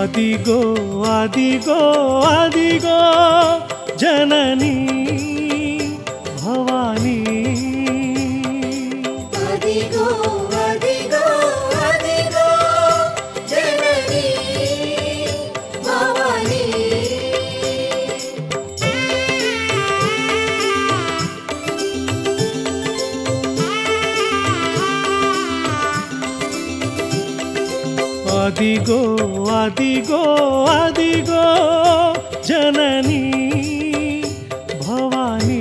అదిగో అదిగో అదిగో జననీ భవానీ అదిగో అదిగో అదిగో జననీ భవానీ అదిగో అదిగో అదిగో జననీ భవానీ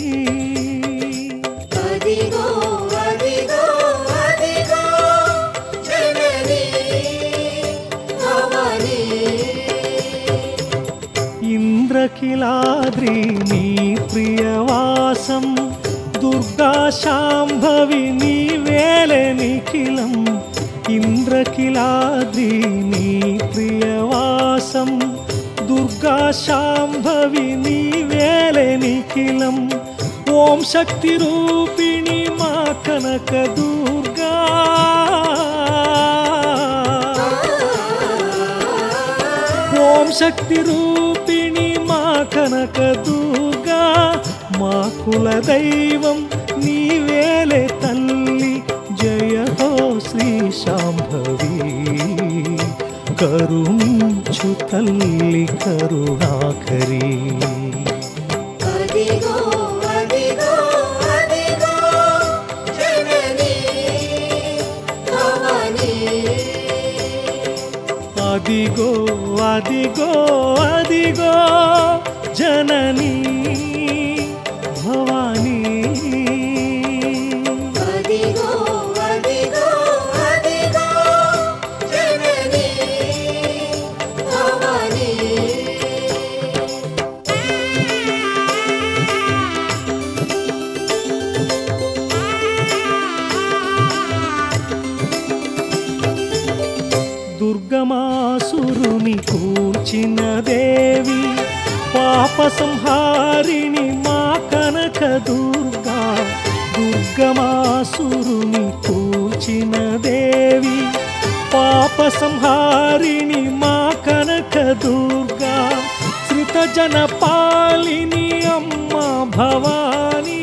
అదిగో అదిగో అదిగో జననీ భవానీ ఇంద్రకిలాద్రి నీ ప్రియవాసం దుర్గా శాంభవి నీ వేలే నిఖిలం ఇంద్రకిలాద్రి నీ ప్రియవాసం దుర్గా శాంభవి నీ వేలే నిఖిలం ఓం శక్తి రూపిణి మా కనక దుర్గా ఓం శక్తి రూపిణి మా కనక దుర్గా మా కుల దైవం నీవేలే తల్లి జయ హో శ్రీ శాంభవి కరుణించు తల్లి కరుణాకరి అదిగో అదిగో అదిగో జననీ భవానీ అదిగో అదిగో అదిగో జననీ భవానీ అదిగో అదిగో అదిగో జననీ భవానీ దుర్గమాసురుని కూర్చిన దేవి పాప సంహారిణి మా కనక దుర్గా దుర్గమాసురుని కూర్చిన దేవి పాప సంహారిణి మా కనక దుర్గా శ్రుత జన పాలిని అమ్మ భవానీ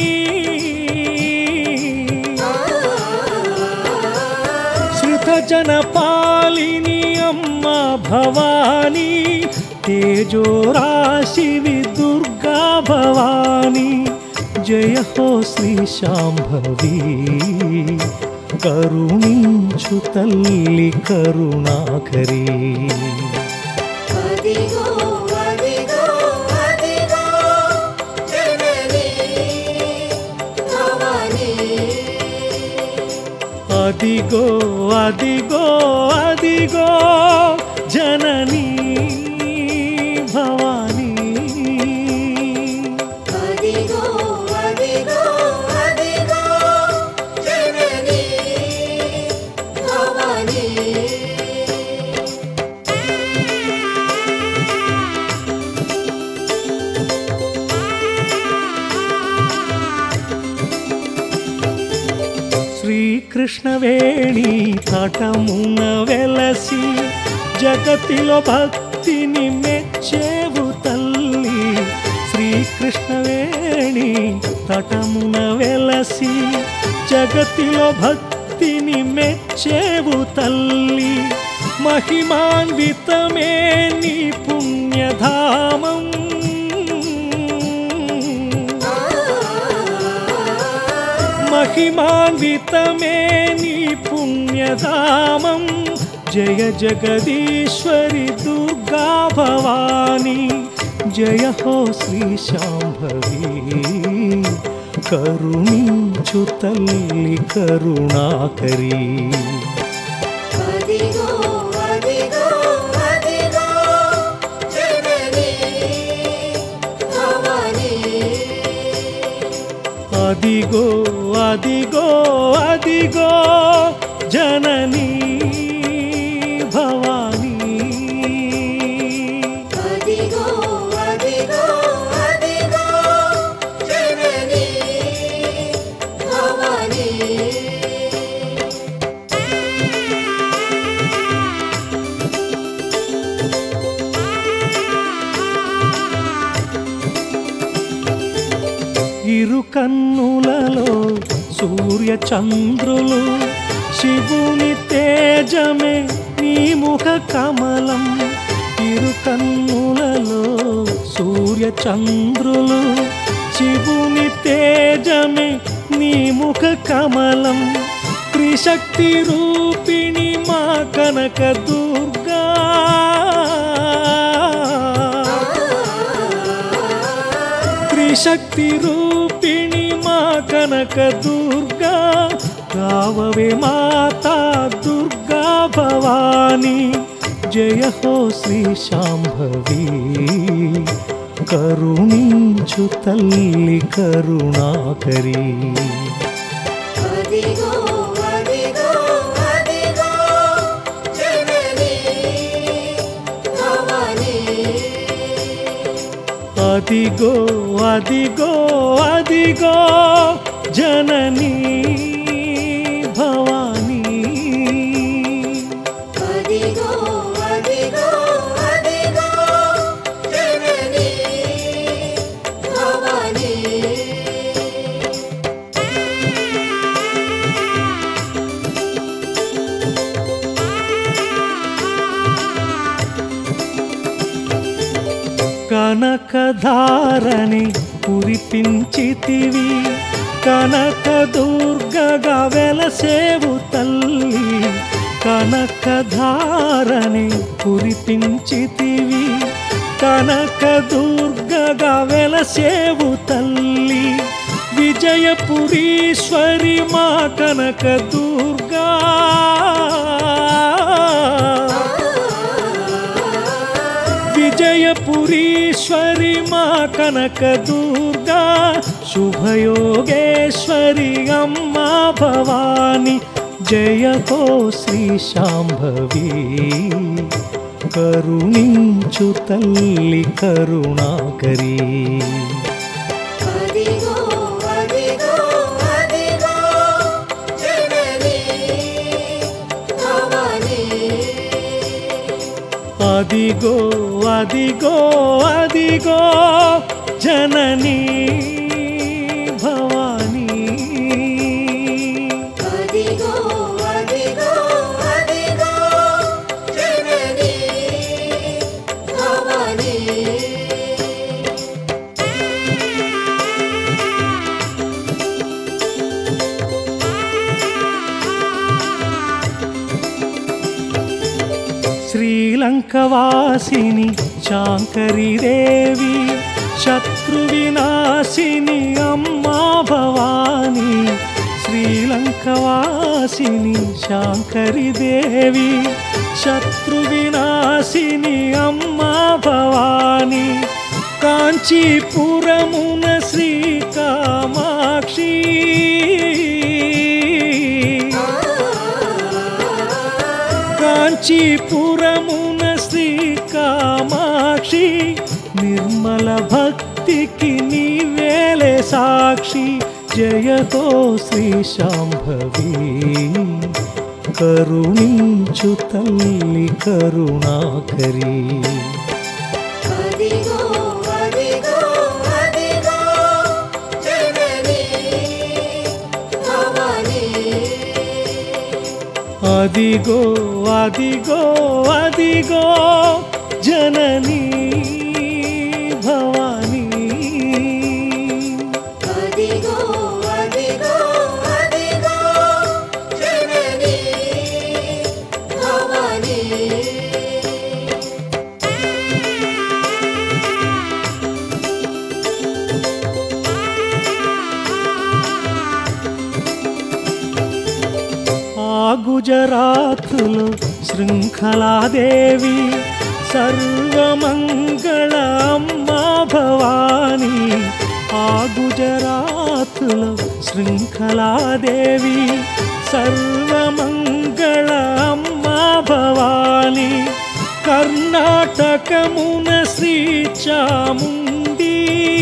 శ్రుతజన పాలిని అమ్మ భవానీ తేజోరాశివి దుర్గా భవానీ జయ హో శ్రీ శాంభవి కరుణించు తల్లి కరుణాకరి అదిగో అదిగో అదిగో జననీ భవానీ అదిగో అదిగో అదిగో జననీ భవానీ అదిగో అదిగో అదిగో జననీ భవానీ శ్రీకృష్ణవేణి తటమున వెలసి జగతిలో భక్తిని మెచ్చేవు తల్లి శ్రీకృష్ణవేణి తటమున వెలసి జగతిలో భక్తిని మెచ్చేవు తల్లి మహిమాన్వితమే నీ పుణ్యధామం మహిమాన్వితమే నీ పుణ్యధామం జయ జగదీశ్వరి దుర్గా భవానీ జయ హో శ్రీ శాంభవి కరుణించు తల్లి కరుణాకరి అదిగో అదిగో అదిగో జననీ భవానీ అదిగో అదిగో అదిగో జననీ భవానీ అదిగో అదిగో అదిగో జననీ భవానీ ఇరు కన్నులలో సూర్య చంద్రులు శివుని తేజమే నీ ముఖ కమలం ఇరు కన్నులలో సూర్య చంద్రులు శివుని తేజమే నీ ముఖ కమలం త్రిశక్తి రూపిణి మా కనక దుర్గా త్రిశక్తి రూపిణి మా కనక దుర్గా రావవే మాతా దుర్గా భవాని జయ హో శ్రీ శాంభవి కరుణించు తల్లి కరుణాకరి అదిగో అదిగో అదిగో జనని భవాని అదిగో అదిగో అదిగో జననీ భవానీ అదిగో అదిగో అదిగో జనని భవాని కనకధారని కురిపించితివి కనక దుర్గగా వెలసేవు తల్లి కనకధారని కురిపించితివి కనక దుర్గగా వెలసేవు తల్లి విజయపురీశ్వరి మా కనక దుర్గా విజయపురీశ్వరి మా కనక దుర్గా శుభయోగేశ్వరి అమ్మా భవాని జయ హో శ్రీ శాంభవి కరుణించు తల్లి కరుణాకరి అదిగో అదిగో అదిగో జనని భవాని అదిగో అదిగో అదిగో జననీ భవానీ అదిగో అదిగో అదిగో జనని భవాని శ్రీలంకవాసిని శాంకరి దేవి శత్రువినాశిని అమ్మా భవాని శ్రీలంకవాసిని శాంకరి దేవి శత్రువినాశిని అమ్మా భవాని కాంచీపురమున శ్రీ కామాక్షి కాంచీపురమున శ్రీ కామాక్షి నిర్మల భక్తికి నీవేలే సాక్షి జయతో శ్రీ శాంభవి కరుణించు తల్లి కరుణాకరి అదిగో అదిగో అదిగో జనని భవాని అదిగో అదిగో అదిగో జననీ భవానీ అదిగో అదిగో అదిగో జనని భవాని ఆ గుజరాతులు శృంఖలాదేవి సర్వమంగళ అమ్మా భవాని ఆ గుజరాతులు శృంఖలాదేవి సర్వమంగళ అమ్మా భవాని కర్ణాటకమున శ్రీ చాముండి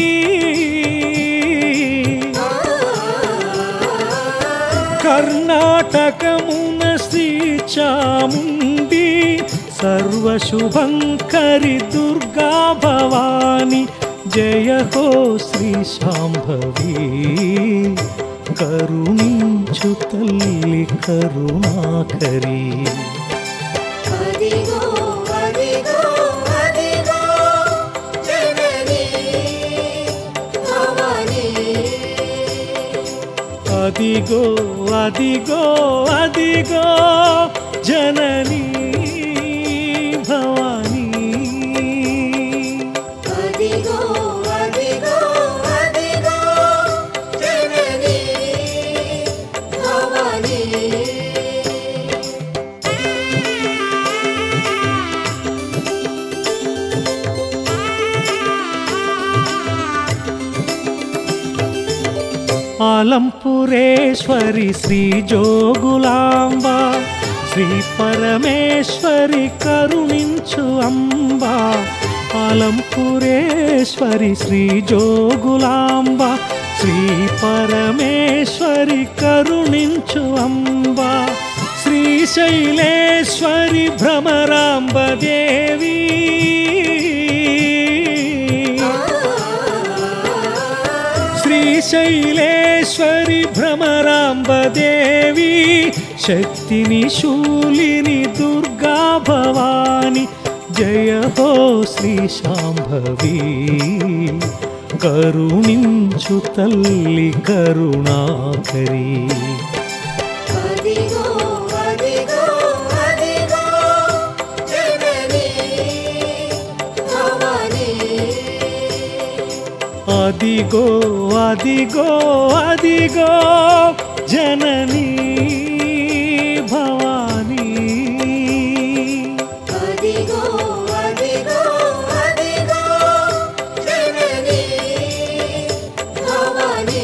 కర్ణాటకమున శ్రీ చాముండి సర్వశుభంకరి దుర్గా భవాని జయ హో శ్రీ శాంభవి కరుణించు తల్లి కరుణాకరి అదిగో అదిగో అదిగో జనని భవాని అదిగో అదిగో అదిగో జననీ భవానీ అదిగో అదిగో అదిగో జనని భవాని ఆలంపురేశ్వరి శ్రీ జోగులాంబ శ్రీ పరమేశ్వరి కరుణించు అంబ ఆలంపురేశ్వరి శ్రీ జోగులాంబ శ్రీ పరమేశ్వరి కరుణించు అంబ శ్రీశైలేశ్వరి భ్రమరాంబ దేవి శ్రీశైలేశ్వరి భ్రమరాంబదేవి శక్తిని శూలిని దుర్గా భవాని జయ హో శ్రీ శాంభవి కరుణించు తల్లి కరుణాకరి అదిగో అదిగో అదిగో జనని భవాని అదిగో అదిగో అదిగో జననీ భవానీ అదిగో అదిగో అదిగో జనని భవాని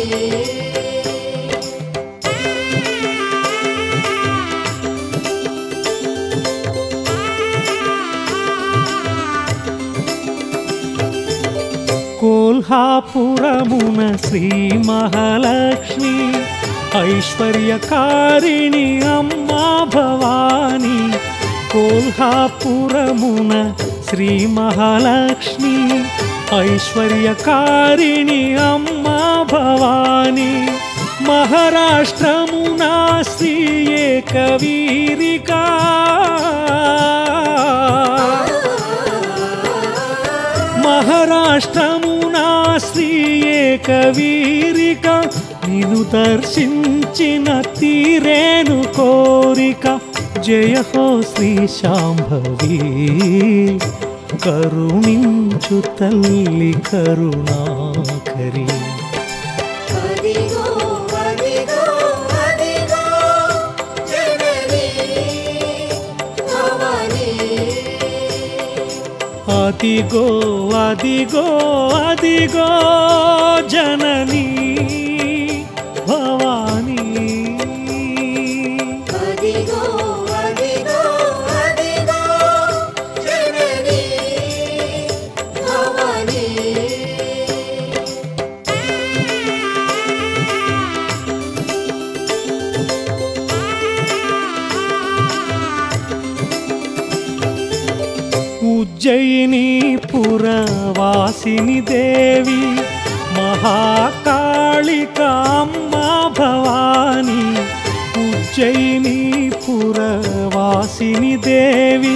కోల్హాపురమున శ్రీ మహాలక్ష్మి ఐశ్వర్యకారిణి అమ్మా భవాని కోల్హాపురమున శ్రీ మహాలక్ష్మి ఐశ్వర్యకారిణి అమ్మా భవాని మహారాష్ట్రమున శ్రీ ఏకవీరికా మహారాష్ట్రమునా శ్రీ ఏకవీరిక నిన్ను దర్శించిన తీరేను కోరిక జయ హో శ్రీ శాంభవి కరుణించు తల్లి కరుణాకరి అదిగో అదిగో అదిగో జనని భవాని అదిగో అదిగో అదిగో జననీ భవానీ అదిగో అదిగో అదిగో జనని భవాని ఉజ్జయిని పురవాసిని దేవి మహాకాళికామ్మా భవాని ఉజ్జయిని పురవాసిని దేవి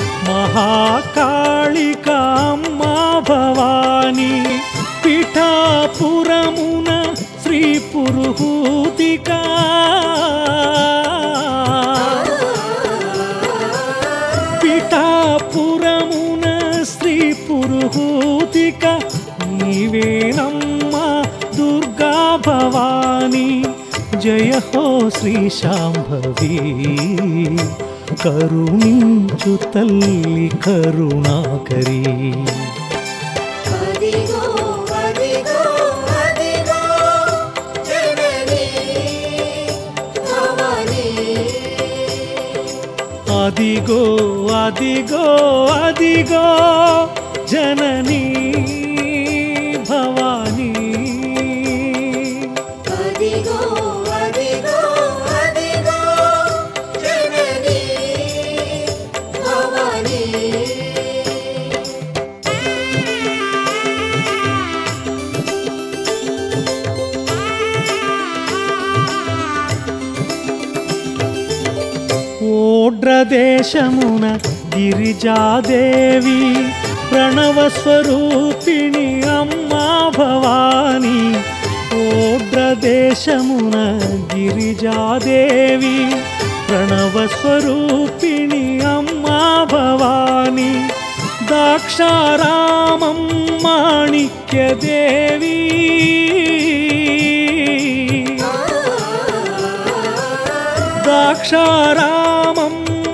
మహాకాళికామ్మా భవాని పిఠాపురమున శ్రీ పురుహూతికా పిఠాపురమున శ్రీ పురుహూతిక నీవేనమ్మా దుర్గా భవాని జయ హో శ్రీ శాంభవి కరుణించు తల్లి కరుణాకరి అదిగో అదిగో అదిగో జనని భవాని అదిగో అదిగో అదిగో జననీ భవానీ అదిగో అదిగో అదిగో జనని భవాని ఓడ్రదేశమున గిరిజాదేవి ప్రణవస్వరూపిణి అమ్మా భవాని ఓడ్రదేశమున గిరిజాదేవి ప్రణవస్వరూపిణి అమ్మా భవాని దాక్షారామం మాణిక్యదేవి దాక్షారామం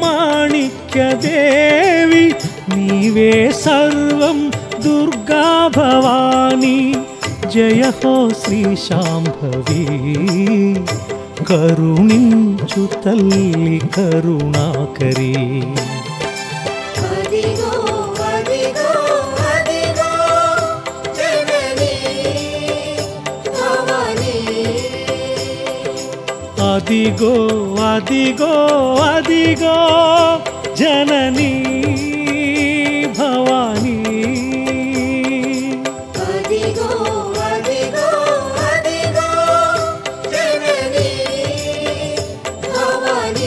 మాణిక్యదేవి నీవే సర్వం దుర్గా భవాని జయ హో శ్రీ శాంభవి కరుణించు తల్లి కరుణాకరి అదిగో అదిగో అదిగో జననీ భవానీ అదిగో అదిగో అదిగో జననీ భవానీ అదిగో అదిగో అదిగో జననీ భవానీ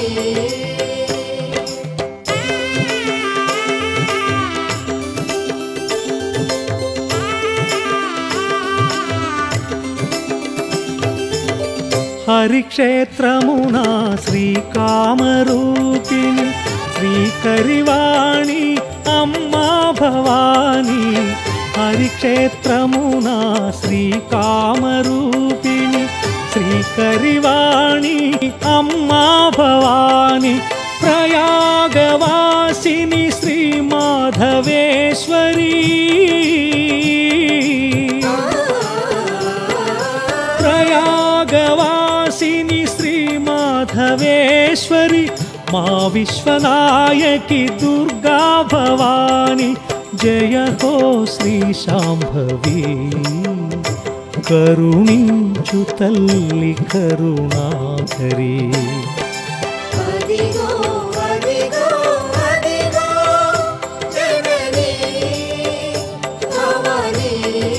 హరిక్షేత్రమున శ్రీకామరూపిణి శ్రీకరివాణి అమ్మా భవాని హరిక్షేత్రమున శ్రీకామరూపిణి శ్రీకరివాణి అమ్మా భవాని ప్రయాగవాసిని శ్రీ మాధవేశ్వరీ ప్రయాగవాసిని శ్రీ మాధవేశ్వరి మా విశ్వనాయకి దుర్గా భవాని జయ హో శ్రీ శాంభవి కరుణించు తల్లి కరుణాకరి అదిగో అదిగో అదిగో జననీ భవానీ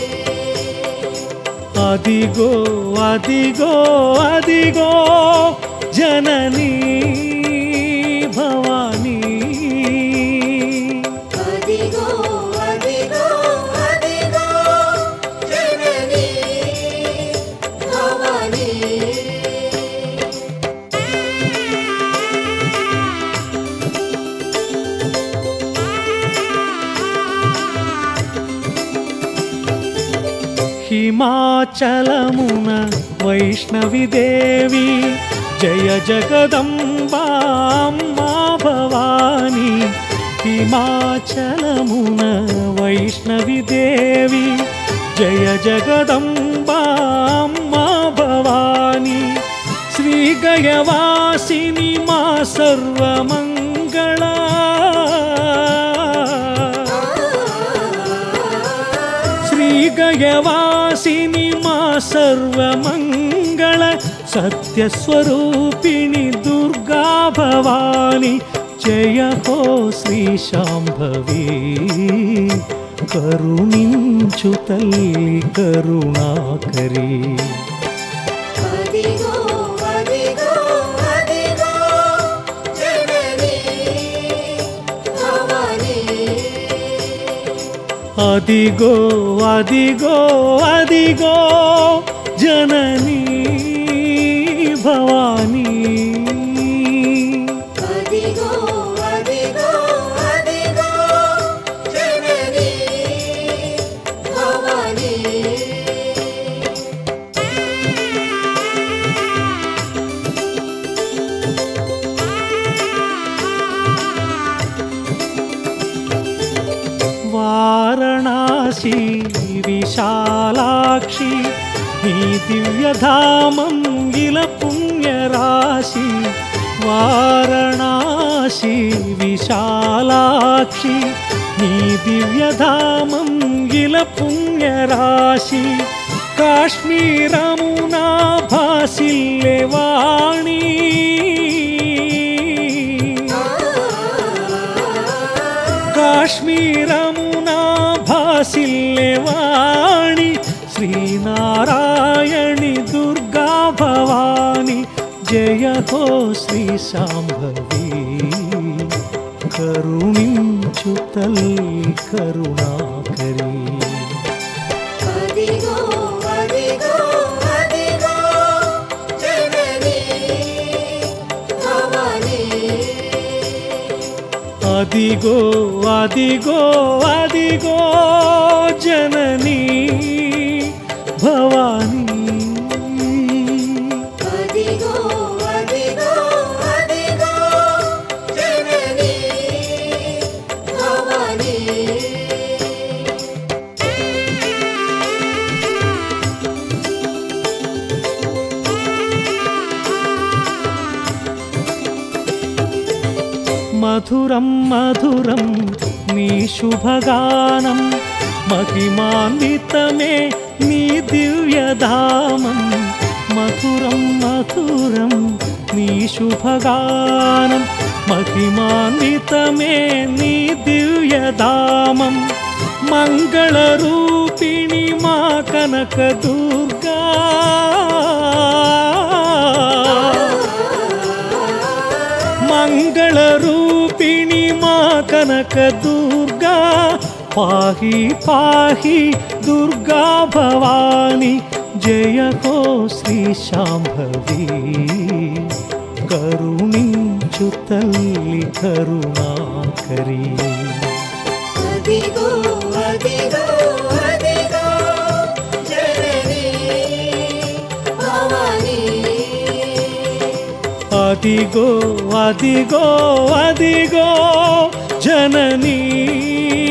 అదిగో అదిగో అదిగో జననీ భవానీ అదిగో అదిగో అదిగో జననీ భవానీ హిమాచలమున వైష్ణవిదేవి జయ జగదంబా అమ్మా భవాని హిమాచలమున వైష్ణవిదేవి జయ జగదంబా అమ్మా భవాని శ్రీగయవాసిని మా సర్వమంగళ శ్రీగయవాసిని మా సర్వమంగళ సత్యస్వరూపిణి దుర్గా భవాని జయ హో శ్రీ శాంభవి కరుణించు తల్లి కరుణాకరి అదిగో అదిగో అదిగో జననీ భవానీ అదిగో అదిగో అదిగో జననీ భవానీ అదిగో అదిగో అదిగో జననీ భవానీ వారణాసి విశాలాక్షి నీ దివ్యధామం ఇల పుణ్యరాశి వారణాసి విశాలాక్షి నీ దివ్యధామం ఇల పుణ్యరాశి కాశ్మీరమునా భాసిల్లె వాణి కాశ్మీరమునా భాసిల్లెవాణి శ్రీనారాయణి దుర్గా భవాని జయ హో శ్రీ శాంభవి కరుణించు తల్లి కరుణాకరి అదిగో అదిగో అదిగో జనని భవాని అదిగో అదిగో అదిగో జననీ భవానీ అదిగో అదిగో అదిగో జనని భవాని మధురం మధురం నీ శుభగానం మహిమాన్వితమే నీ దివ్యధామం మధురం మధురం నీ శుభగానం మహిమాన్వితమే నీ దివ్యధామం మంగళరూపిణి మా కనక దుర్గా మంగళరూపిణి మా కనక దుర్గా పాహి పాహి దుర్గా భవాని జయ హో శ్రీ శాంభవి కరుణించు తల్లి కరుణాకరి అదిగో అదిగో అదిగో జనని భవాని అదిగో అదిగో అదిగో జననీ